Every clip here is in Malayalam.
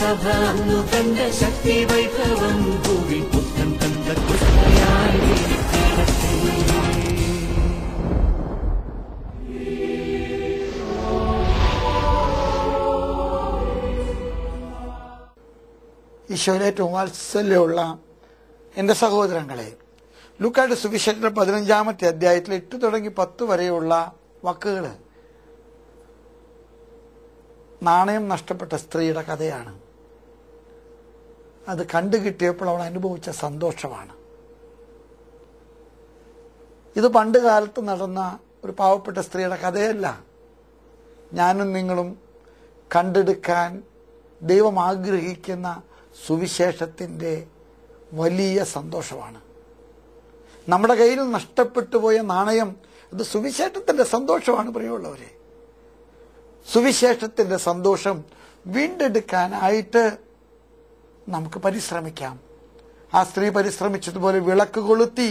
സഭ അന്നു കണ്ട ശക്തി വൈഭവം ഭൂവി പുത്തൻ കണ്ട കുസ്തയായി തീരട്ടെ ഈശോയിലെ ഏറ്റവും വാത്സല്യമുള്ള എൻ്റെ സഹോദരങ്ങളെ ലൂക്കായുടെ സുവിശേഷത്തിന്റെ പതിനഞ്ചാമത്തെ അധ്യായത്തിൽ എട്ട് തുടങ്ങി പത്ത് വരെയുള്ള വാക്കുകൾ നാണയം നഷ്ടപ്പെട്ട സ്ത്രീയുടെ കഥയാണ് അത് കണ്ടു കിട്ടിയപ്പോൾ അവൾ അനുഭവിച്ച സന്തോഷമാണ് ഇത് പണ്ട് കാലത്ത് നടന്ന ഒരു പാവപ്പെട്ട സ്ത്രീയുടെ കഥയല്ല ഞാനും നിങ്ങളും കണ്ടെടുക്കാൻ ദൈവം ആഗ്രഹിക്കുന്ന സുവിശേഷത്തിൻ്റെ വലിയ സന്തോഷമാണ് നമ്മുടെ കയ്യിൽ നഷ്ടപ്പെട്ടു പോയ നാണയം അത് സുവിശേഷത്തിൻ്റെ സന്തോഷമാണ് പ്രിയമുള്ളവരെ സുവിശേഷത്തിൻ്റെ സന്തോഷം വീണ്ടെടുക്കാനായിട്ട് നമുക്ക് പരിശ്രമിക്കാം ആ സ്ത്രീ പരിശ്രമിച്ചതുപോലെ വിളക്ക് കൊളുത്തി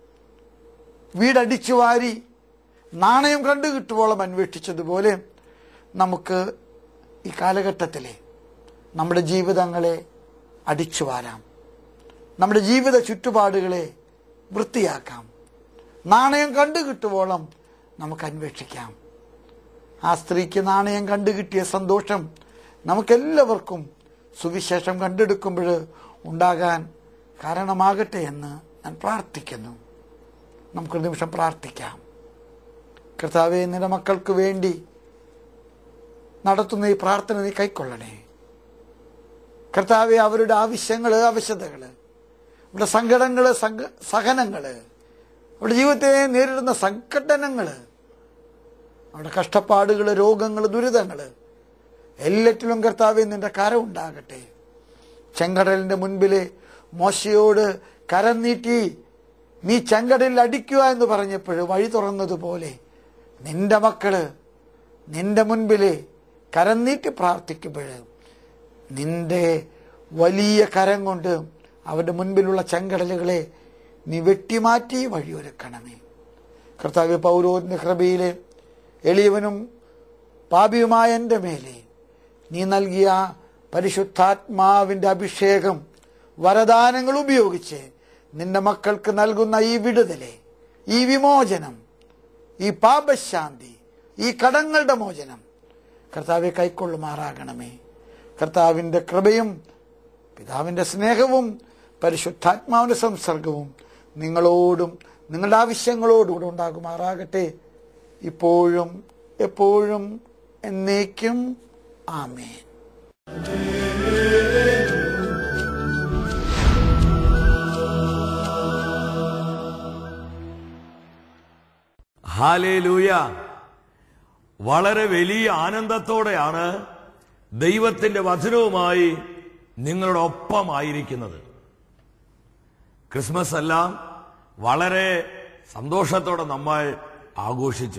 വീടടിച്ചു വാരി നാണയം കണ്ടു കിട്ടുവോളം അന്വേഷിച്ചതുപോലെ നമുക്ക് ഈ കാലഘട്ടത്തിലെ നമ്മുടെ ജീവിതങ്ങളെ അടിച്ചു വാരാം നമ്മുടെ ജീവിത ചുറ്റുപാടുകളെ വൃത്തിയാക്കാം നാണയം കണ്ടു കിട്ടുവോളം നമുക്ക് അന്വേഷിക്കാം ആ സ്ത്രീക്ക് നാണയം കണ്ടു കിട്ടിയ സന്തോഷം നമുക്കെല്ലാവർക്കും സുവിശേഷം കണ്ടെടുക്കുമ്പോൾ ഉണ്ടാകാൻ കാരണമാകട്ടെ എന്ന് ഞാൻ പ്രാർത്ഥിക്കുന്നു നമുക്കൊരു നിമിഷം പ്രാർത്ഥിക്കാം കർത്താവെ നിന്റെ മക്കൾക്ക് വേണ്ടി നടത്തുന്ന ഈ പ്രാർത്ഥന നീ കൈക്കൊള്ളണേ കർത്താവെ അവരുടെ ആവശ്യങ്ങൾ ആവശ്യതകൾ അവരുടെ സങ്കടങ്ങൾ സഹനങ്ങൾ അവരുടെ ജീവിതത്തെ നേരിടുന്ന സംഘടനങ്ങൾ അവരുടെ കഷ്ടപ്പാടുകൾ രോഗങ്ങൾ ദുരിതങ്ങൾ എല്ലാറ്റിലും കർത്താവെ നിന്റെ കരം ഉണ്ടാകട്ടെ ചെങ്കടലിന്റെ മുൻപിലെ മോശയോട് കരം നീട്ടി നീ ചെങ്കടലിൽ അടിക്കുക എന്ന് പറഞ്ഞപ്പോൾ വഴി തുറന്നതുപോലെ നിന്റെ മക്കള് നിന്റെ മുൻപിലെ കരം നീട്ടി പ്രാർത്ഥിക്കുമ്പോൾ നിന്റെ വലിയ കരം കൊണ്ട് അവരുടെ മുൻപിലുള്ള ചെങ്കടലുകളെ നീ വെട്ടിമാറ്റി വഴിയൊരുക്കണമേ കർത്താവ് പൗരോന്റെ കൃപയിലെ എളിയവനും പാപിയുമായ എൻ്റെ മേലെ നീ നൽകിയ പരിശുദ്ധാത്മാവിൻ്റെ അഭിഷേകം വരദാനങ്ങൾ ഉപയോഗിച്ച് നിന്റെ മക്കൾക്ക് നൽകുന്ന ഈ വിടുതലെ ഈ വിമോചനം ഈ പാപശാന്തി ഈ കടങ്ങളുടെ മോചനം കർത്താവെ കൈക്കൊള്ളുമാറാകണമേ കർത്താവിൻ്റെ കൃപയും പിതാവിൻ്റെ സ്നേഹവും പരിശുദ്ധാത്മാവിൻ്റെ സംസർഗവും നിങ്ങളോടും നിങ്ങളുടെ ആവശ്യങ്ങളോടുകൂടെ ഉണ്ടാകുമാറാകട്ടെ ഇപ്പോഴും എപ്പോഴും എന്നേക്കും ആമേൻ ഹാലേലൂയ വളരെ വലിയ ആനന്ദത്തോടെയാണ് ദൈവത്തിന്റെ വചനവുമായി നിങ്ങളുടെ ഒപ്പമായിരിക്കുന്നത് ക്രിസ്മസ് എല്ലാം വളരെ സന്തോഷത്തോടെ നമ്മൾ ആഘോഷിച്ചു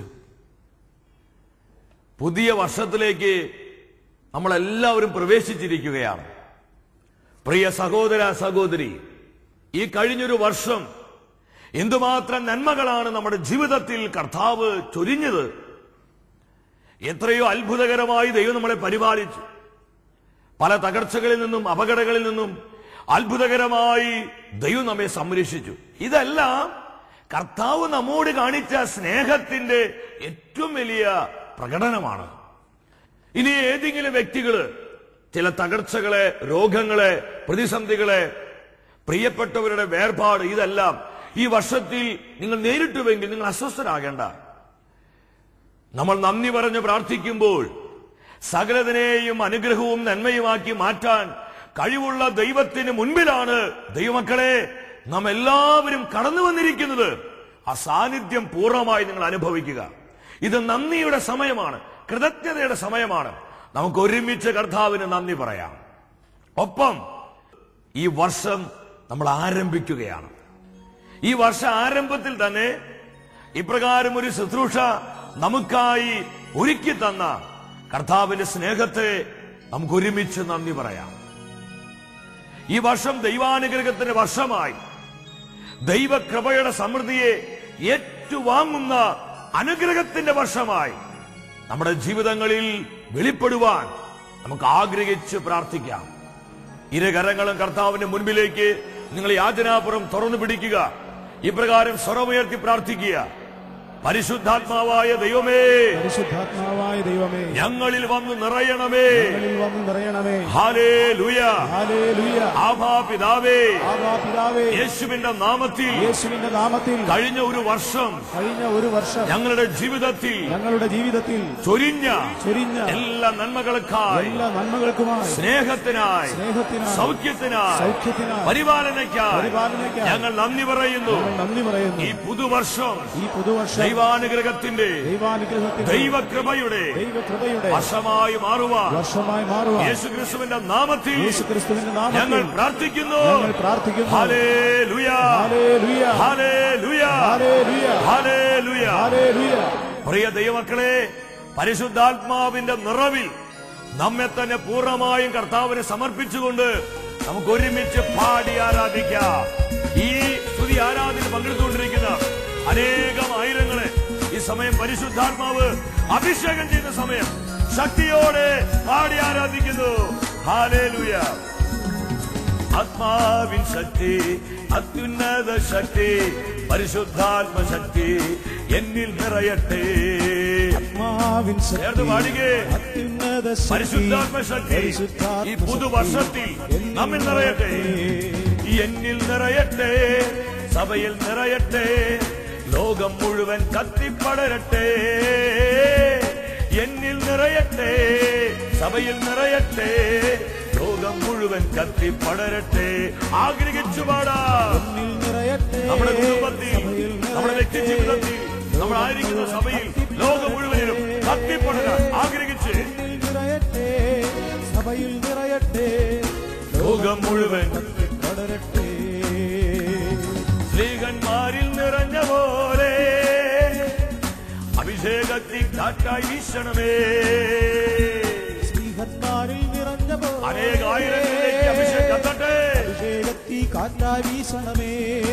പുതിയ വർഷത്തിലേക്ക് നമ്മളെല്ലാവരും പ്രവേശിച്ചിരിക്കുകയാണ് പ്രിയ സഹോദര സഹോദരി ഈ കഴിഞ്ഞൊരു വർഷം എന്തുമാത്രം നന്മകളാണ് നമ്മുടെ ജീവിതത്തിൽ കർത്താവ് ചൊരിഞ്ഞത് എത്രയോ അത്ഭുതകരമായി ദൈവം നമ്മളെ പരിപാലിച്ചു പല തകർച്ചകളിൽ നിന്നും അപകടങ്ങളിൽ നിന്നും അത്ഭുതകരമായി ദൈവം നമ്മെ സംരക്ഷിച്ചു ഇതെല്ലാം കർത്താവ് നമ്മോട് കാണിച്ച സ്നേഹത്തിന്റെ ഏറ്റവും വലിയ പ്രകടനമാണ് ഇനി ഏതെങ്കിലും വ്യക്തികള് ചില തകർച്ചകളെ രോഗങ്ങളെ പ്രതിസന്ധികളെ പ്രിയപ്പെട്ടവരുടെ വേർപാട് ഇതെല്ലാം ഈ വർഷത്തിൽ നിങ്ങൾ നേരിട്ടുവെങ്കിൽ നിങ്ങൾ അസ്വസ്ഥരാകേണ്ട നമ്മൾ നന്ദി പറഞ്ഞ് പ്രാർത്ഥിക്കുമ്പോൾ സകലതിനെയും അനുഗ്രഹവും നന്മയുമാക്കി മാറ്റാൻ കഴിവുള്ള ദൈവത്തിന് മുൻപിലാണ് ദൈവമക്കളെ നാം എല്ലാവരും കടന്നു വന്നിരിക്കുന്നത് ആ സാന്നിധ്യം പൂർണ്ണമായി നിങ്ങൾ അനുഭവിക്കുക ഇത് നന്ദിയുടെ സമയമാണ് കൃതജ്ഞതയുടെ സമയമാണ് നമുക്ക് ഒരുമിച്ച് കർത്താവിന് നന്ദി പറയാം ഒപ്പം ഈ വർഷം നമ്മൾ ആരംഭിക്കുകയാണ് ഈ വർഷ ആരംഭത്തിൽ തന്നെ ഇപ്രകാരം ഒരു ശുശ്രൂഷ നമുക്കായി ഒരുക്കി തന്ന കർത്താവിന്റെ സ്നേഹത്തെ നമുക്ക് ഒരുമിച്ച് നന്ദി പറയാം ഈ വർഷം ദൈവാനുഗ്രഹത്തിന്റെ വർഷമായി ദൈവകൃപയുടെ സമൃദ്ധിയെ ഏറ്റുവാങ്ങുന്ന അനുഗ്രഹത്തിന്റെ വർഷമായി നമ്മുടെ ജീവിതങ്ങളിൽ വെളിപ്പെടുവാൻ നമുക്ക് ആഗ്രഹിച്ച് പ്രാർത്ഥിക്കാം ഇരുകരങ്ങളും കർത്താവിന്റെ മുൻപിലേക്ക് നിങ്ങൾ യാചനാപുരം തുറന്നു പിടിക്കുക ഇപ്രകാരം സ്വരമുയർത്തി പ്രാർത്ഥിക്കുക പരിശുദ്ധാത്മാവായ ദൈവമേ പരിശുദ്ധാത്മാവായ ദൈവമേ ഞങ്ങളിൽ വന്ന് നിറയണമേ ഞങ്ങളിൽ വന്ന് നിറയണമേ ഹാലേ ലുയ ഹല്ലേലൂയ ആഭാ പിതാവേ ആവാ പിതാവേ യേശുവിന്റെ നാമത്തിൽ യേശുവിന്റെ നാമത്തിൽ കഴിഞ്ഞ ഒരു വർഷം കഴിഞ്ഞ ഒരു വർഷം ഞങ്ങളുടെ ജീവിതത്തിൽ ഞങ്ങളുടെ ജീവിതത്തിൽ ചൊരിഞ്ഞ ചൊരിഞ്ഞ എല്ലാ നന്മകൾക്കായി എല്ലാ നന്മകൾക്കുമായി സ്നേഹത്തിനായി സ്നേഹത്തിനായി സൗഖ്യത്തിനായി സൗഖ്യത്തിനായി പരിപാലനയ്ക്കായി പരിപാലനയ്ക്കായി ഞങ്ങൾ നന്ദി പറയുന്നു ഞങ്ങൾ നന്ദി പറയുന്നു ഈ പുതുവർഷം ഈ പുതുവർഷം ദൈവാനുഗ്രഹത്തിന്റെ ദൈവാനുഗ്രഹത്തിന്റെ ദൈവകൃപയുടെ ദൈവകൃപയുടെ വർഷമായി മാറുവാൻ വർഷമായി മാറുക യേശു ക്രിസ്തുവിന്റെ നാമത്തിൽ യേശു ക്രിസ്തുവിന്റെ ഞങ്ങൾ നാമത്തിൽ പ്രാർത്ഥിക്കുന്നു ഞങ്ങൾ പ്രാർത്ഥിക്കുന്നു hallelujah hallelujah hallelujah hallelujah hallelujah hallelujah പ്രിയ ദൈവമക്കളെ പരിശുദ്ധാത്മാവിന്റെ നിറവിൽ നമ്മെ തന്നെ പൂർണ്ണമായും കർത്താവിന് സമർപ്പിച്ചുകൊണ്ട് നമുക്ക് ഒരുമിച്ച് പാടി ആരാധിക്കാം ഈ സ്തുതി ആരാധന പങ്കെടുത്തുകൊണ്ടിരിക്കുന്ന അനേകം ആയിരങ്ങളെ ഈ സമയം പരിശുദ്ധാത്മാവ് അഭിഷേകം ചെയ്യുന്ന സമയം ശക്തിയോടെ പാടി ആരാധിക്കുന്നു ഹാലേലുയ ആത്മാവിൻ ശക്തി അത്യുന്നത ശക്തി പരിശുദ്ധാത്മ ശക്തി എന്നിൽ നിറയട്ടെ ആത്മാവിൻ ശക്തി ചേർന്ന് പാടുകേ അത്യുന്നത ശക്തി പരിശുദ്ധാത്മ ശക്തി പരിശുദ്ധാത്മ ഈ പുതുവർഷത്തിൽ നമ്മിൽ നിറയട്ടെ എന്നിൽ നിറയട്ടെ സഭയിൽ നിറയട്ടെ ലോകം മുഴുവൻ കത്തിപ്പടരട്ടെ എന്നിൽ നിറയട്ടെ സഭയിൽ നിറയട്ടെ ലോകം മുഴുവൻ കത്തിപ്പടരട്ടെ ആഗ്രഹിച്ചു പാടാ എന്നിൽ നിറയട്ടെ നമ്മുടെ കുടുംബത്തിൽ സഭയിൽ നമ്മുടെ വ്യക്തി ജീവിതത്തിൽ നമ്മളായിരിക്കുന്ന സഭയിൽ ലോകം മുഴുവനും കത്തിപ്പടരാൻ ആഗ്രഹിച്ച് എന്നിൽ നിറയട്ടെ സഭയിൽ നിറയട്ടെ ലോകം മുഴുവൻ പടരട്ടെ സ്ത്രീകന്മാരിൽ നിറഞ്ഞ പോലെ അഭിഷേകത്തിൽ കാറ്റായി വീശണമേ സ്നേഹത്താരിൽ നിറഞ്ഞ പോലെ അനേകായിരങ്ങളിലേക്ക് അഭിഷേകം കത്തട്ടെ അഭിഷേകത്തി കാറ്റായി വീശണമേ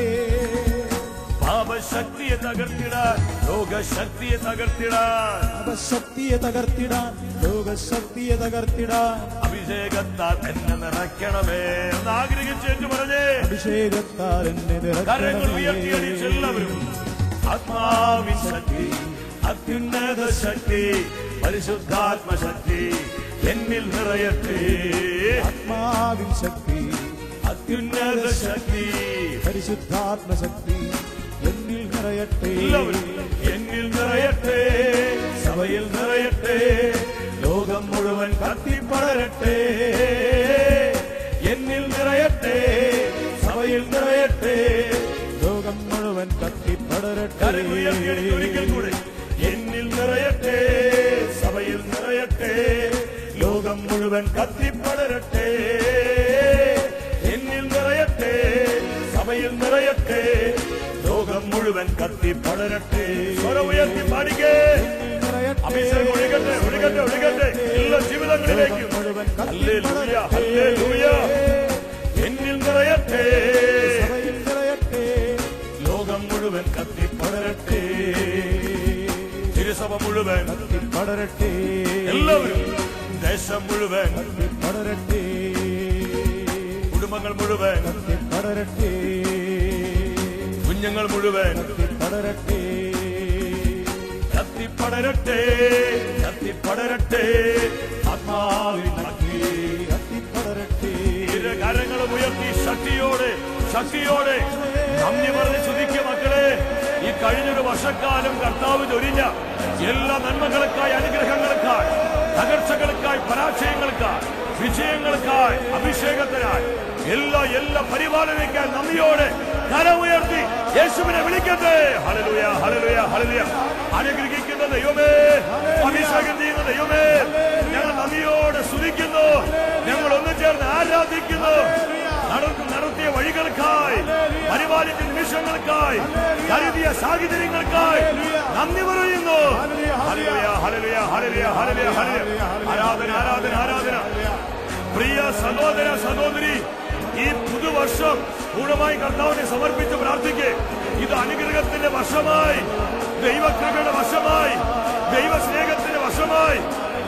പാപശക്തിയെ തകർത്തിടാൻ ലോകശക്തിയെ തകർത്തിടാൻ അപശക്തിയെ തകർത്തിടാൻ ലോകശക്തിയെ തകർത്തിടാൻ അഭിഷേകത്താൽ എന്നെ നിറയ്ക്കണമേ എന്ന് ആഗ്രഹിച്ചേറ്റു പറഞ്ഞേ അഭിഷേകത്താൽ എന്നെ കരങ്ങൾ നിറയ്ക്കണമേ. ഉയർത്തിയടിച്ച് എല്ലാവരും ആത്മാവിൻ ശക്തി അത്യുന്നത ശക്തി പരിശുദ്ധാത്മ ശക്തി എന്നിൽ നിറയട്ടെ ആത്മാവിൻ ശക്തി അത്യുന്നത ശക്തി പരിശുദ്ധാത്മ ശക്തി എന്നിൽ നിറയട്ടെ എല്ലാവരും എന്നിൽ നിറയട്ടെ സഭയിൽ നിറയട്ടെ ലോകം മുഴുവൻ കത്തിപ്പടരട്ടെ എന്നിൽ നിറയട്ടെ സഭയിൽ നിറയട്ടെ ലോകം മുഴുവൻ കത്തിപ്പടരട്ടെ കരങ്ങൾ ഉയർത്തിയടിച്ച് ഒരിക്കൽ കൂടെ എന്നിൽ നിറയട്ടെ സഭയിൽ നിറയട്ടെ ലോകം മുഴുവൻ കത്തിപ്പടരട്ടെ എന്നിൽ നിറയട്ടെ സഭയിൽ നിറയട്ടെ ലോകം മുഴുവൻ കത്തിപ്പടരട്ടെ സ്വരം ഉയർത്തി പാടിക്കേ നിറയട്ടെ. അഭിഷേകം ഒഴുകട്ടെ ഒഴുകട്ടെ ഒഴുകട്ടെ എല്ലാ ജീവിതങ്ങളിലേക്കും ഹല്ലേലൂയ ഹല്ലേലൂയ എന്നിൽ നിറയട്ടെ സഭയിൽ നിറയട്ടെ ലോകം മുഴുവൻ കത്തിപ്പടരട്ടെ തിരുസഭ മുഴുവൻ പടരട്ടെ എല്ലാവരും ദേശം മുഴുവൻ പടരട്ടെ കുടുംബങ്ങൾ മുഴുവൻ പടരട്ടെ കുഞ്ഞുങ്ങൾ മുഴുവൻ പടരട്ടെ കത്തിപ്പടരട്ടെ കത്തിപ്പടരട്ടെ ആത്മാവിൻ അഗ്നി കത്തിപ്പടരട്ടെ ഇരു കരങ്ങളും ഉയർത്തി ശക്തിയോടെ ശക്തിയോടെ നന്ദി പറഞ്ഞ് ചുതിക്കുക മക്കളെ ഈ കഴിഞ്ഞൊരു വർഷക്കാലം കർത്താവ് ചൊരിഞ്ഞ എല്ലാ നന്മകൾക്കായി അനുഗ്രഹങ്ങൾക്കായി തകർച്ചകൾക്കായി പരാജയങ്ങൾക്കായി വിജയങ്ങൾക്കായി അഭിഷേകത്തിനായി എല്ലാ എല്ലാ പരിപാലനയ്ക്കായി നന്ദിയോടെ കരമുയർത്തി യേശുവിനെ വിളിക്കട്ടെ ഹലലുയ ഹലലുയ ഹലലുയ അനുഗ്രഹിക്കുന്ന ദൈവമേ അഭിഷേകം ചെയ്യുന്ന ദൈവമേ ഞങ്ങൾ നന്ദിയോടെ സ്തുതിക്കുന്നു ഞങ്ങൾ ഒന്നു ചേർന്ന് ആരാധിക്കുന്നു നടന്നു നടത്തിയ വഴികൾക്കായി പരിപാലിച്ച നിമിഷങ്ങൾക്കായി കരുതിയ സാഹചര്യങ്ങൾക്കായി നന്ദി പറയുന്നു hallelujah, hallelujah, hallelujah, hallelujah, hallelujah. ആരാധന ആരാധന ആരാധന പ്രിയ സഹോദര സഹോദരി ഈ പുതുവർഷം പൂർണ്ണമായി കർത്താവിനെ സമർപ്പിച്ച് പ്രാർത്ഥിക്കേ ഇത് അനുഗ്രഹത്തിന്റെ വർഷമായി ദൈവകൃപയുടെ വർഷമായി ദൈവസ്നേഹത്തിന്റെ വർഷമായി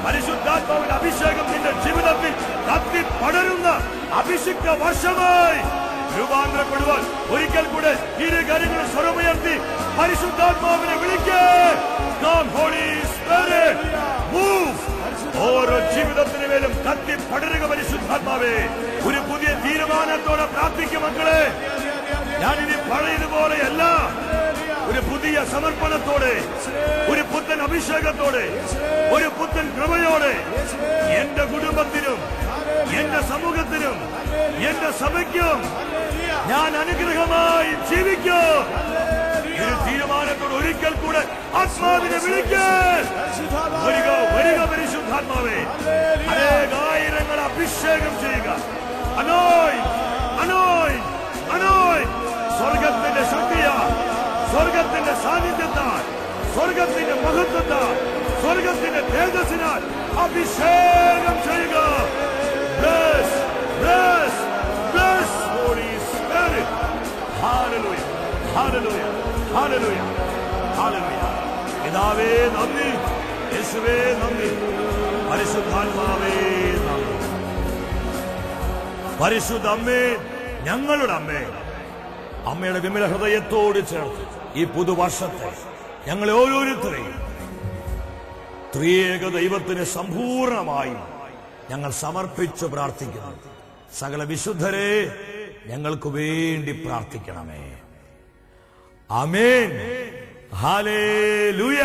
പരിശുദ്ധാത്മാവിന്റെ അഭിഷേകം നിന്റെ ജീവിതത്തിൽ കത്തി പടരുന്ന അഭിഷിക്ത വർഷമായി രൂപാന്തരപ്പെടുവാൻ ഒരിക്കൽ കൂടെ ഇരു കാര്യങ്ങളും സ്വരമുയർത്തി പരിശുദ്ധാത്മാവിനെ വിളിക്കേ God, Holy Spirit, move. ഓരോ ജീവിതത്തിന് മേലും കത്തി പടരുക പരിശുദ്ധാത്മാവേ ഒരു പുതിയ തീരുമാനത്തോടെ പ്രാർത്ഥിക്കും മക്കളെ ഞാനിനി പഴയതുപോലെയല്ല ഒരു പുതിയ സമർപ്പണത്തോടെ ഒരു പുത്തൻ അഭിഷേകത്തോടെ ഒരു പുത്തൻ കൃപയോടെ എന്റെ കുടുംബത്തിനും എന്റെ സമൂഹത്തിനും എന്റെ സഭയ്ക്കും ഞാൻ അനുഗ്രഹമായി ജീവിക്കും ഒരു തീരുമാനത്തോട് ഒരിക്കൽ കൂടെ ആത്മാവിനെ വിളിക്കാൻ വരിക വരിക പരിശുദ്ധാത്മാവേ അനേകായിരങ്ങൾ അഭിഷേകം ചെയ്യുക അനോയ് അനോയ് അനോയ് സ്വർഗത്തിന്റെ ശക്തിയാ സ്വർഗത്തിന്റെ സാന്നിധ്യത്താൽ സ്വർഗത്തിന്റെ മഹത്വത്താൽ സ്വർഗത്തിന്റെ തേജസ്സിനാൽ അഭിഷേകം ചെയ്യുക Bless, bless, bless, Holy Spirit. Hallelujah, hallelujah, hallelujah, hallelujah. പിതാവേ നന്ദി യേശുവേ നന്ദി പരിശുദ്ധാത്മാവേ നന്ദി പരിശുദ്ധ അമ്മേ ഞങ്ങളുടെ അമ്മേ അമ്മയുടെ വിമല ഹൃദയത്തോട് ചേർത്ത് ഈ പുതുവർഷത്തെ ഞങ്ങളെ ഓരോരുത്തരെയും ത്രിയേക ദൈവത്തിന് സമ്പൂർണമായും ഞങ്ങൾ സമർപ്പിച്ച് പ്രാർത്ഥിക്കുന്നു സകല വിശുദ്ധരെ ഞങ്ങൾക്ക് വേണ്ടി പ്രാർത്ഥിക്കണമേ അമേൻ ഹാലേലൂയ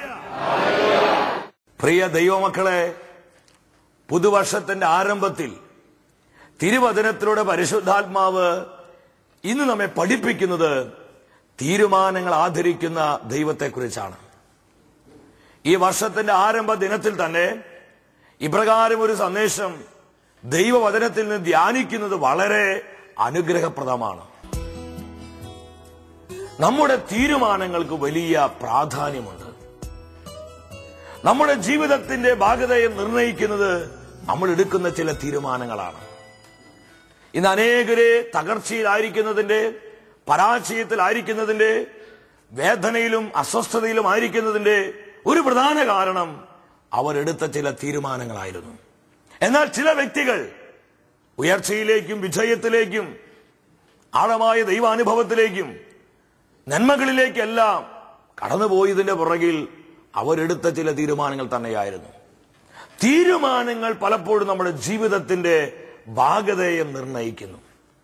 പ്രിയ ദൈവമക്കളെ പുതുവർഷത്തിന്റെ ആരംഭത്തിൽ തിരുവചനത്തിലൂടെ പരിശുദ്ധാത്മാവ് ഇന്ന് നമ്മെ പഠിപ്പിക്കുന്നത് തീരുമാനങ്ങൾ ആദരിക്കുന്ന ദൈവത്തെക്കുറിച്ചാണ് ഈ വർഷത്തിന്റെ ആരംഭ ദിനത്തിൽ തന്നെ ഇപ്രകാരം ഒരു സന്ദേശം ദൈവവചനത്തിൽ നിന്ന് ധ്യാനിക്കുന്നത് വളരെ അനുഗ്രഹപ്രദമാണ് നമ്മുടെ തീരുമാനങ്ങൾക്ക് വലിയ പ്രാധാന്യമുണ്ട് നമ്മുടെ ജീവിതത്തിന്റെ ഭാഗതയെ നിർണയിക്കുന്നത് നമ്മൾ എടുക്കുന്ന ചില തീരുമാനങ്ങളാണ് ഇന്ന് അനേകരെ തകർച്ചയിലായിരിക്കുന്നതിന്റെ പരാജയത്തിലായിരിക്കുന്നതിന്റെ വേദനയിലും അസ്വസ്ഥതയിലും ആയിരിക്കുന്നതിന്റെ ഒരു പ്രധാന കാരണം അവരെടുത്ത ചില തീരുമാനങ്ങളായിരുന്നു എന്നാൽ ചില വ്യക്തികൾ ഉയർച്ചയിലേക്കും വിജയത്തിലേക്കും ആഴമായ ദൈവാനുഭവത്തിലേക്കും നന്മകളിലേക്കെല്ലാം കടന്നുപോയതിന്റെ പുറകിൽ അവരെടുത്ത ചില തീരുമാനങ്ങൾ തന്നെയായിരുന്നു തീരുമാനങ്ങൾ പലപ്പോഴും നമ്മുടെ ജീവിതത്തിന്റെ ഭാഗതയെ നിർണയിക്കുന്നു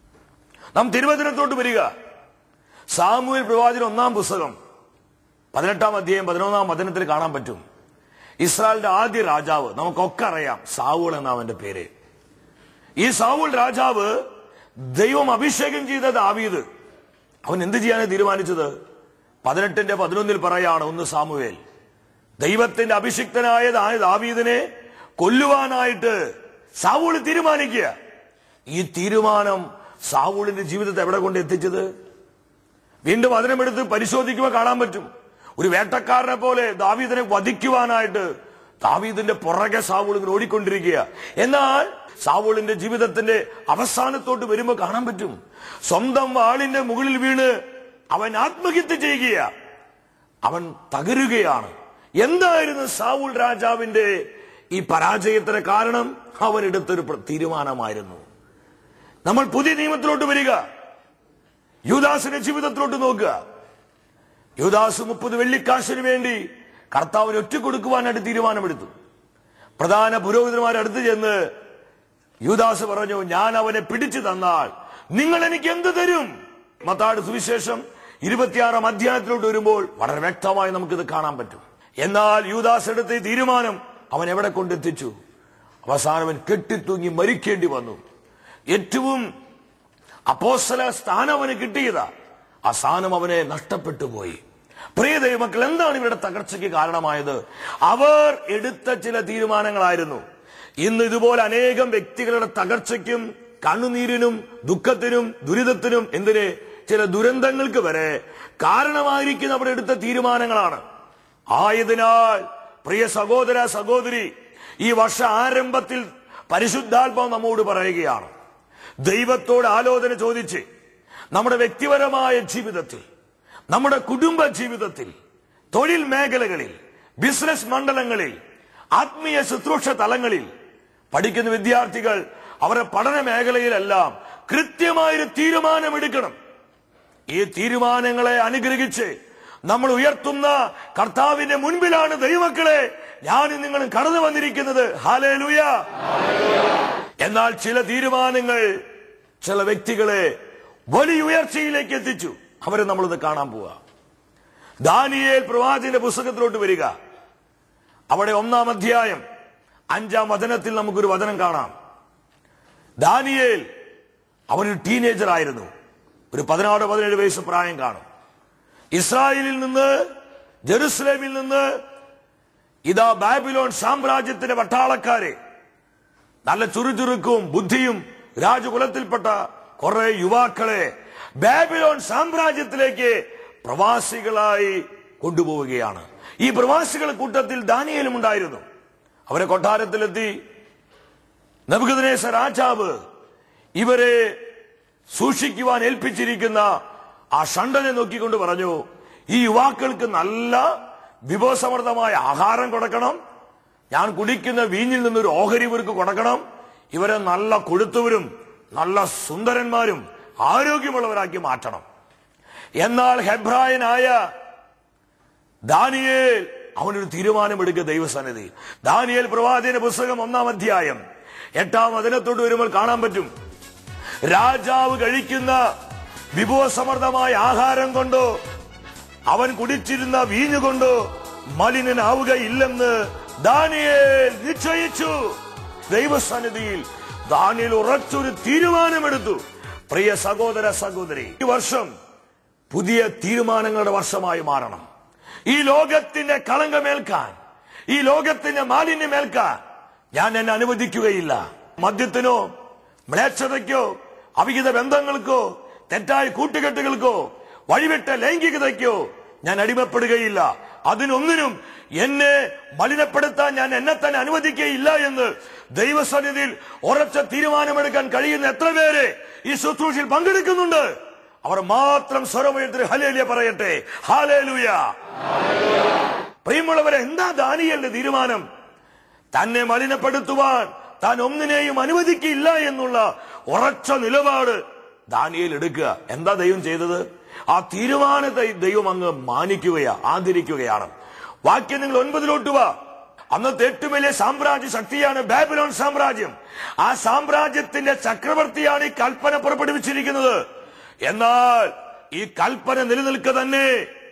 നാം തിരുവചനത്തോട്ട് വരിക സാമൂഹ്യ പ്രവാചന ഒന്നാം പുസ്തകം പതിനെട്ടാം അധ്യായം പതിനൊന്നാം വചനത്തിൽ കാണാൻ പറ്റും ഇസ്രായേലിന്റെ ആദ്യ രാജാവ് നമുക്കൊക്കെ അറിയാം സാവൂൾ എന്ന അവന്റെ പേര് ഈ സാവൂൾ രാജാവ് ദൈവം അഭിഷേകം ചെയ്ത ദാവീദ് അവൻ എന്ത് ചെയ്യാനാണ് തീരുമാനിച്ചത് പതിനെട്ടിന്റെ പതിനൊന്നിൽ പറയാണ് ഒന്ന് സാമുവേൽ ദൈവത്തിന്റെ അഭിഷിക്തനായ ദാ- ദാവീദിനെ കൊല്ലുവാനായിട്ട് സാവൂൾ തീരുമാനിക്കുക ഈ തീരുമാനം സാവൂളിന്റെ ജീവിതത്തെ എവിടെ കൊണ്ട് എത്തിച്ചത് വീണ്ടും അതിനെടുത്ത് പരിശോധിക്കുമ്പോൾ കാണാൻ പറ്റും ഒരു വേട്ടക്കാരനെ പോലെ ദാവീദിനെ വധിക്കുവാനായിട്ട് ദാവീദിന്റെ പുറകെ സാവൂൾ ഇങ്ങനെ ഓടിക്കൊണ്ടിരിക്കുക എന്നാൽ സാവൂളിന്റെ ജീവിതത്തിന്റെ അവസാനത്തോട്ട് വരുമ്പോൾ കാണാൻ പറ്റും സ്വന്തം വാളിന്റെ മുകളിൽ വീണ് അവൻ ആത്മഹത്യ ചെയ്യുക അവൻ തകരുകയാണ് എന്തായിരുന്നു സാവൂൾ രാജാവിന്റെ ഈ പരാജയത്തിന് കാരണം അവൻ എടുത്തൊരു പ്ര- തീരുമാനമായിരുന്നു നമ്മൾ പുതിയ നിയമത്തിലോട്ട് വരിക യുദാസിന്റെ ജീവിതത്തിലോട്ട് നോക്കുക യുദാസ് മുപ്പത് വെള്ളിക്കാശിന് വേണ്ടി കർത്താവിന് ഒറ്റ കൊടുക്കുവാനായിട്ട് തീരുമാനമെടുത്തു പ്രധാന പുരോഹിതന്മാർ അടുത്ത് ചെന്ന് യുദാസ് പറഞ്ഞു ഞാൻ അവനെ പിടിച്ചു തന്നാൽ നിങ്ങൾ എനിക്ക് എന്ത് തരും മത്താട് സുവിശേഷം ഇരുപത്തിയാറാം അധ്യായത്തിലോട്ട് വരുമ്പോൾ വളരെ വ്യക്തമായി നമുക്കിത് കാണാൻ പറ്റും എന്നാൽ യൂദാസ് എടുത്ത ഈ തീരുമാനം അവൻ എവിടെ കൊണ്ടെത്തിച്ചു അവസാനം അവൻ കെട്ടിത്തൂങ്ങി മരിക്കേണ്ടി വന്നു ഏറ്റവും അപ്പോസ്തല സ്ഥാനം അവന് കിട്ടിയതാ ആ സ്ഥാനം അവനെ നഷ്ടപ്പെട്ടു പോയി പ്രിയ ദൈവമക്കൾ എന്താണ് ഇവരുടെ തകർച്ചയ്ക്ക് കാരണമായത് അവർ എടുത്ത ചില തീരുമാനങ്ങളായിരുന്നു ഇന്ന് ഇതുപോലെ അനേകം വ്യക്തികളുടെ തകർച്ചയ്ക്കും കണ്ണുനീരിനും ദുഃഖത്തിനും ദുരിതത്തിനും എന്തിന് ചില ദുരന്തങ്ങൾക്ക് വരെ കാരണമായിരിക്കുന്ന അവർ എടുത്ത തീരുമാനങ്ങളാണ് ആയതിനാൽ പ്രിയ സഹോദര സഹോദരി ഈ വർഷ ആരംഭത്തിൽ പരിശുദ്ധാത്മാവ് നമ്മോട് പറയുകയാണ് ദൈവത്തോട് ആലോചന ചോദിച്ച് നമ്മുടെ വ്യക്തിപരമായ ജീവിതത്തിൽ നമ്മുടെ കുടുംബ ജീവിതത്തിൽ തൊഴിൽ മേഖലകളിൽ ബിസിനസ് മണ്ഡലങ്ങളിൽ ആത്മീയ ശുശ്രൂഷ തലങ്ങളിൽ പഠിക്കുന്ന വിദ്യാർത്ഥികൾ അവരുടെ പഠന മേഖലയിലെല്ലാം കൃത്യമായൊരു തീരുമാനമെടുക്കണം ഈ തീരുമാനങ്ങളെ അനുഗ്രഹിച്ച് നമ്മൾ ഉയർത്തുന്ന കർത്താവിന്റെ മുൻപിലാണ് ദൈവമക്കളെ ഞാൻ നിങ്ങളും കടന്നു വന്നിരിക്കുന്നത് ഹാലേ എന്നാൽ ചില തീരുമാനങ്ങൾ ചില വ്യക്തികളെ വലിയ ഉയർച്ചയിലേക്ക് എത്തിച്ചു അവരെ നമ്മളിത് കാണാൻ പോവുക ദാനിയേൽ പ്രവാചകന്റെ പുസ്തകത്തിലോട്ട് വരിക അവിടെ ഒന്നാം അധ്യായം അഞ്ചാം വചനത്തിൽ നമുക്കൊരു വചനം കാണാം ദാനിയേൽ അവനൊരു ടീനേജർ ആയിരുന്നു ഒരു പതിനാറ് പതിനേഴ് വയസ്സ് പ്രായം കാണും ഇസ്രായേലിൽ നിന്ന് ജെറുസലേമിൽ നിന്ന് ഇതാ ബാബിലോൺ സാമ്രാജ്യത്തിന്റെ പട്ടാളക്കാരെ നല്ല ചുറുചുറുക്കും ബുദ്ധിയും രാജകുലത്തിൽപ്പെട്ട കുറെ യുവാക്കളെ ബാബിലോൺ സാമ്രാജ്യത്തിലേക്ക് പ്രവാസികളായി കൊണ്ടുപോവുകയാണ് ഈ പ്രവാസികളുടെ കൂട്ടത്തിൽ ദാനിയേലും ഉണ്ടായിരുന്നു അവരെ കൊട്ടാരത്തിലെത്തി നബുഗദനേശ രാജാവ് ഇവരെ സൂക്ഷിക്കുവാൻ ഏൽപ്പിച്ചിരിക്കുന്ന ആ ഷണ്ടനെ നോക്കിക്കൊണ്ട് പറഞ്ഞു ഈ യുവാക്കൾക്ക് നല്ല വിഭവസമൃദ്ധമായ ആഹാരം കൊടുക്കണം ഞാൻ കുടിക്കുന്ന വീഞ്ഞിൽ നിന്നൊരു ഓഹരി ഇവർക്ക് കൊടുക്കണം ഇവരെ നല്ല കൊഴുത്തവരും നല്ല സുന്ദരന്മാരും ആരോഗ്യമുള്ളവരാക്കി മാറ്റണം എന്നാൽ ഹെബ്രായനായ ദാനിയേൽ അവനൊരു തീരുമാനമെടുക്കുക ദൈവസന്നിധി ദാനിയേൽ പ്രവാചന പുസ്തകം ഒന്നാം അധ്യായം എട്ടാം വചനത്തോട് വരുമ്പോൾ കാണാൻ പറ്റും രാജാവ് കഴിക്കുന്ന വിഭവസമൃദ്ധമായ ആഹാരം കൊണ്ടോ അവൻ കുടിച്ചിരുന്ന വീഞ്ഞുകൊണ്ടോ മലിനനാവുകയില്ലെന്ന് ദാനിയേൽ നിശ്ചയിച്ചു ദൈവസന്നിധിയിൽ ദാനിയേൽ ഉറച്ചൊരു തീരുമാനമെടുത്തു പ്രിയ സഹോദര സഹോദരി ഈ വർഷം പുതിയ തീരുമാനങ്ങളുടെ വർഷമായി മാറണം ഈ ലോകത്തിന്റെ കളങ്കമേൽക്കാൻ ഈ ലോകത്തിന്റെ മാലിന്യമേൽക്കാൻ ഞാൻ എന്നെ അനുവദിക്കുകയില്ല മദ്യത്തിനോ മ്ലേച്ഛതയ്ക്കോ അവിഹിത ബന്ധങ്ങൾക്കോ തെറ്റായ കൂട്ടുകെട്ടുകൾക്കോ വഴിവിട്ട ലൈംഗികതയ്ക്കോ ഞാൻ അടിമപ്പെടുകയില്ല അതിനൊന്നിനും എന്നെ മലിനപ്പെടുത്താൻ ഞാൻ എന്നെ തന്നെ അനുവദിക്കുകയില്ല എന്ന് ദൈവസന്നിധിയിൽ ഉറച്ച തീരുമാനമെടുക്കാൻ കഴിയുന്ന എത്ര പേര് ഈ ശുശ്രൂഷയിൽ പങ്കെടുക്കുന്നുണ്ട് അവർ മാത്രം സ്വരമുയർത്തി ഹലേലിയ പറയട്ടെ ഹാലേലുയ പ്രിയമുള്ളവരെ എന്താ ദാനിയലിന്റെ തീരുമാനം തന്നെ മലിനപ്പെടുത്തുവാൻ താൻ ഒന്നിനെയും അനുവദിക്കില്ല എന്നുള്ള ഉറച്ച നിലപാട് ദാനിയേൽ എടുക്കുക എന്താ ദൈവം ചെയ്തത് ആ തീരുമാനത്തെ ദൈവം അങ്ങ് മാനിക്കുകയാ ആദരിക്കുകയാണ് വാക്യം നിങ്ങൾ ഒൻപതിലോട്ട് വാ അന്നത്തെ ഏറ്റവും വലിയ സാമ്രാജ്യ ശക്തിയാണ് ബാബിലോൺ സാമ്രാജ്യം ആ സാമ്രാജ്യത്തിന്റെ ചക്രവർത്തിയാണ് ഈ കൽപ്പന പുറപ്പെടുവിച്ചിരിക്കുന്നത് എന്നാൽ ഈ കൽപ്പന നിലനിൽക്കുക തന്നെ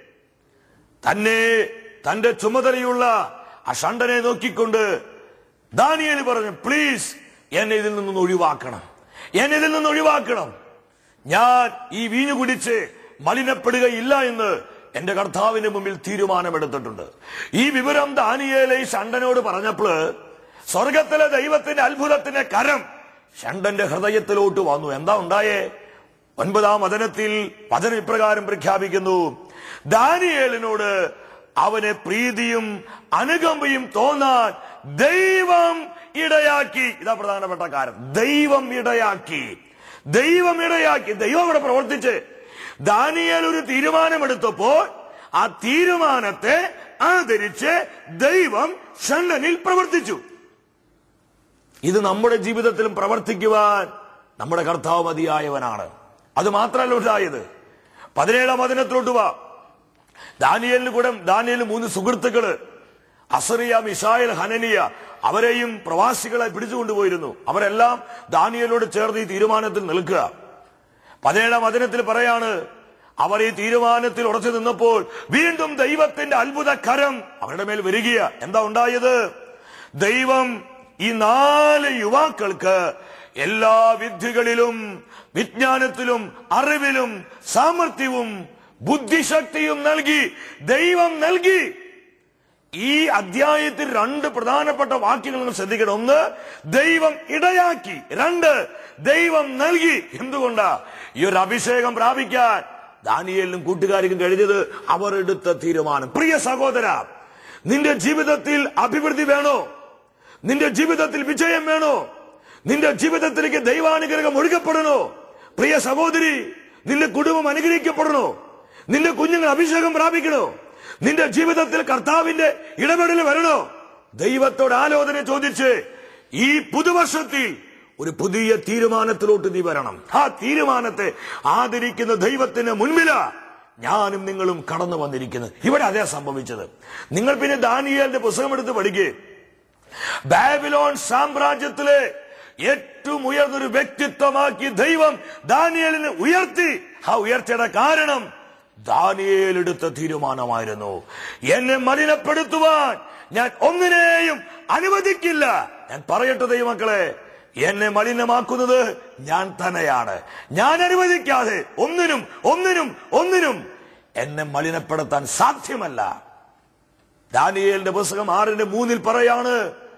തന്നെ തന്റെ ചുമതലയുള്ള ആ ഷണ്ടനെ നോക്കിക്കൊണ്ട് ദാനിയേൽ പറഞ്ഞു പ്ലീസ് എന്നെ ഇതിൽ നിന്നും ഒഴിവാക്കണം എന്നെ ഇതിൽ നിന്ന് ഒഴിവാക്കണം ഞാൻ ഈ വീഞ്ഞു കുടിച്ച് മലിനപ്പെടുകയില്ല എന്ന് എന്റെ കർത്താവിന്റെ മുമ്പിൽ തീരുമാനമെടുത്തിട്ടുണ്ട് ഈ വിവരം ദാനിയേലെ ഈ ഷണ്ടനോട് പറഞ്ഞപ്പോൾ സ്വർഗത്തിലെ ദൈവത്തിന്റെ അത്ഭുതത്തിന്റെ കരം ഷണ്ടന്റെ ഹൃദയത്തിലോട്ട് വന്നു എന്താ ഉണ്ടായേ ഒൻപതാം വചനത്തിൽ വചനം ഇപ്രകാരം പ്രഖ്യാപിക്കുന്നു ദാനിയേലിനോട് അവന് പ്രീതിയും അനുകമ്പയും തോന്നാൻ ദൈവം ഇടയാക്കി ഇതാ പ്രധാനപ്പെട്ട കാര്യം ദൈവം ഇടയാക്കി ദൈവം ഇടയാക്കി ദൈവം ഇവിടെ പ്രവർത്തിച്ച് ദാനിയേൽ ഒരു തീരുമാനമെടുത്തപ്പോൾ ആ തീരുമാനത്തെ ആദരിച്ച് ദൈവം ഷണ്ടനിൽ പ്രവർത്തിച്ചു ഇത് നമ്മുടെ ജീവിതത്തിലും പ്രവർത്തിക്കുവാൻ നമ്മുടെ കർത്താവ് മതിയായവനാണ് അത് മാത്രമല്ല ഉണ്ടായത് പതിനേഴാം വചനത്തിലോട്ട് വാ ദാനിയലിന് കൂടെ ദാനിയലിന് മൂന്ന് സുഹൃത്തുക്കള് അസറിയ മിഷായൽ ഹനനിയ അവരെയും പ്രവാസികളെ പിടിച്ചുകൊണ്ടുപോയിരുന്നു അവരെല്ലാം ദാനിയലോട് ചേർന്ന് ഈ തീരുമാനത്തിൽ നിൽക്കുക പതിനേഴാം വചനത്തിൽ പറയാണ് അവർ ഈ തീരുമാനത്തിൽ ഉറച്ചു നിന്നപ്പോൾ വീണ്ടും ദൈവത്തിന്റെ അത്ഭുത കരം അവരുടെ മേൽ വരികയ എന്താ ഉണ്ടായത് ദൈവം ഈ നാല് യുവാക്കൾക്ക് എല്ലാ വിദ്യകളിലും വിജ്ഞാനത്തിലും അറിവിലും സാമർഥ്യവും ബുദ്ധിശക്തിയും നൽകി ദൈവം നൽകി ഈ അധ്യായത്തിൽ രണ്ട് പ്രധാനപ്പെട്ട വാക്യങ്ങൾ നിങ്ങൾ ശ്രദ്ധിക്കണം ഒന്ന് ദൈവം ഇടയാക്കി രണ്ട് ദൈവം നൽകി എന്തുകൊണ്ടാ ഈ ഒരു അഭിഷേകം പ്രാപിക്കാൻ ദാനിയേലിനും കൂട്ടുകാർക്കും കഴിഞ്ഞത് അവർ എടുത്ത തീരുമാനം പ്രിയ സഹോദര നിന്റെ ജീവിതത്തിൽ അഭിവൃദ്ധി വേണോ നിന്റെ ജീവിതത്തിൽ വിജയം വേണോ നിന്റെ ജീവിതത്തിലേക്ക് ദൈവാനുഗ്രഹം ഒഴുകപ്പെടണോ പ്രിയ സഹോദരി നിന്റെ കുടുംബം അനുഗ്രഹിക്കപ്പെടണോ നിന്റെ കുഞ്ഞുങ്ങൾ അഭിഷേകം പ്രാപിക്കണോ നിന്റെ ജീവിതത്തിൽ കർത്താവിന്റെ ഇടപെടൽ വരണോ ദൈവത്തോട് ആലോചന ചോദിച്ച് ഈ പുതുവർഷത്തിൽ ഒരു പുതിയ തീരുമാനത്തിലോട്ട് നീ വരണം ആ തീരുമാനത്തെ ആദരിക്കുന്ന ദൈവത്തിന് മുൻപില ഞാനും നിങ്ങളും കടന്നു വന്നിരിക്കുന്നത് ഇവിടെ അതേ സംഭവിച്ചത് നിങ്ങൾ പിന്നെ ദാനിയേലിന്റെ പുസ്തകം എടുത്ത് പഠിക്കേ ബാബിലോൺ സാമ്രാജ്യത്തിലെ ഏറ്റവും ഉയർന്നൊരു വ്യക്തിത്വമാക്കി ദൈവം ദാനിയേലിനെ ഉയർത്തി ആ ഉയർച്ചയുടെ കാരണം ദാനിയേൽ എടുത്ത തീരുമാനമായിരുന്നു എന്നെ മലിനപ്പെടുത്തുവാൻ ഞാൻ ഒന്നിനെയും അനുവദിക്കില്ല ഞാൻ പറയട്ടെ ദൈവമക്കളെ എന്നെ മലിനമാക്കുന്നത് ഞാൻ തന്നെയാണ് ഞാൻ അനുവദിക്കാതെ ഒന്നിനും ഒന്നിനും ഒന്നിനും എന്നെ മലിനപ്പെടുത്താൻ സാധ്യമല്ല ദാനിയേലിന്റെ പുസ്തകം ആറിന്റെ മൂന്നിൽ പറയാണ്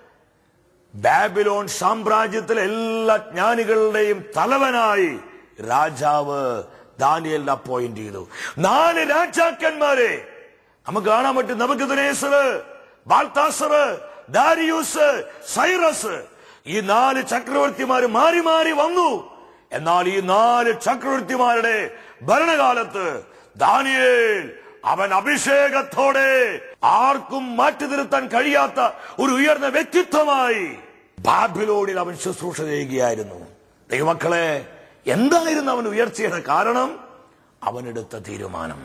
ബാബിലോൺ സാമ്രാജ്യത്തിലെ എല്ലാ ജ്ഞാനികളുടെയും തലവനായി രാജാവ് ദാനിയലിനെ അപ്പോയിന്റ് ചെയ്തു നാല് രാജാക്കന്മാരെ നമുക്ക് കാണാൻ പറ്റും നമുക്ക് ബാൽത്താസർ ദാരിയൂസ് സൈറസ് ഈ നാല് ചക്രവർത്തിമാര് മാറി മാറി വന്നു എന്നാൽ ഈ നാല് ചക്രവർത്തിമാരുടെ ഭരണകാലത്ത് ദാനിയേൽ അവൻ അഭിഷേകത്തോടെ ആർക്കും മാറ്റി നിർത്താൻ കഴിയാത്ത ഒരു ഉയർന്ന വ്യക്തിത്വമായി ബാബിലോണിൽ അവൻ ശുശ്രൂഷ ചെയ്യുകയായിരുന്നു ദൈവമക്കളെ എന്തായിരുന്നു അവൻ ഉയർച്ചയുടെ കാരണം അവനെടുത്ത തീരുമാനം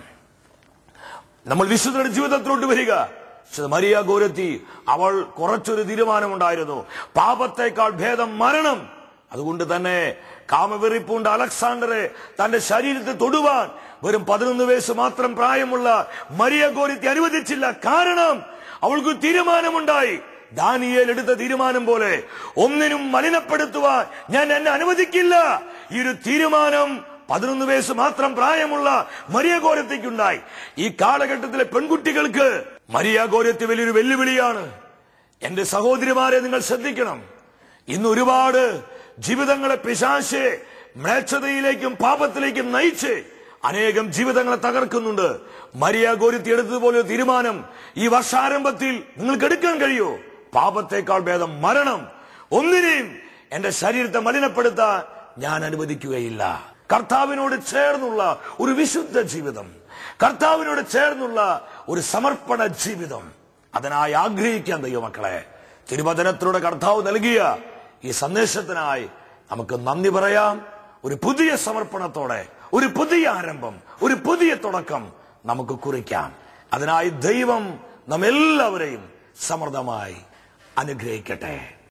നമ്മൾ വിശുദ്ധരുടെ ജീവിതത്തിലോട്ട് വരിക വിശുദ്ധ മരിയ ഗോരത്തി അവൾ കുറച്ചൊരു തീരുമാനമുണ്ടായിരുന്നു പാപത്തേക്കാൾ ഭേദം മരണം അതുകൊണ്ട് തന്നെ കാമവെറിപ്പുണ്ട് അലക്സാണ്ടറെ തന്റെ ശരീരത്തെ തൊടുവാൻ വെറും പതിനൊന്ന് വയസ്സ് മാത്രം പ്രായമുള്ള മരിയ ഗോരത്തി അനുവദിച്ചില്ല കാരണം അവൾക്ക് തീരുമാനമുണ്ടായി ദാനിയേൽ എടുത്ത തീരുമാനം പോലെ ഒന്നിനും മലിനപ്പെടുത്തുവാൻ ഞാൻ എന്നെ അനുവദിക്കില്ല ഈ ഒരു തീരുമാനം പതിനൊന്ന് വയസ്സ് മാത്രം പ്രായമുള്ള മരിയ ഗോരത്തിക്കുണ്ടായി ഈ കാലഘട്ടത്തിലെ പെൺകുട്ടികൾക്ക് മരിയ ഗോരത്തി വലിയൊരു വെല്ലുവിളിയാണ് എന്റെ സഹോദരിമാരെ നിങ്ങൾ ശ്രദ്ധിക്കണം ഇന്ന് ഒരുപാട് ജീവിതങ്ങളെ പിശാശെ മ്ലേച്ഛതയിലേക്കും പാപത്തിലേക്കും നയിച്ച് അനേകം ജീവിതങ്ങളെ തകർക്കുന്നുണ്ട് മരിയ ഗോരിത്തി എടുത്തതുപോലെ ഒരു തീരുമാനം ഈ വർഷാരംഭത്തിൽ നിങ്ങൾക്ക് എടുക്കാൻ കഴിയോ പാപത്തേക്കാൾ ഭേദം മരണം ഒന്നിനെയും എന്റെ ശരീരത്തെ മലിനപ്പെടുത്താൻ ഞാൻ അനുവദിക്കുകയില്ല കർത്താവിനോട് ചേർന്നുള്ള ഒരു വിശുദ്ധ ജീവിതം കർത്താവിനോട് ചേർന്നുള്ള ഒരു സമർപ്പണ ജീവിതം അതിനായി ആഗ്രഹിക്കാൻ ദൈവമക്കളെ തിരുവചനത്തിലൂടെ കർത്താവ് നൽകിയ ഈ സന്ദേശത്തിനായി നമുക്ക് നന്ദി പറയാം ഒരു പുതിയ സമർപ്പണത്തോടെ ഒരു പുതിയ ആരംഭം ഒരു പുതിയ തുടക്കം നമുക്ക് കുറിക്കാം അതിനായി ദൈവം നമ്മെല്ലാവരെയും സമൃദ്ധമായി അനുഗ്രഹിക്കട്ടെ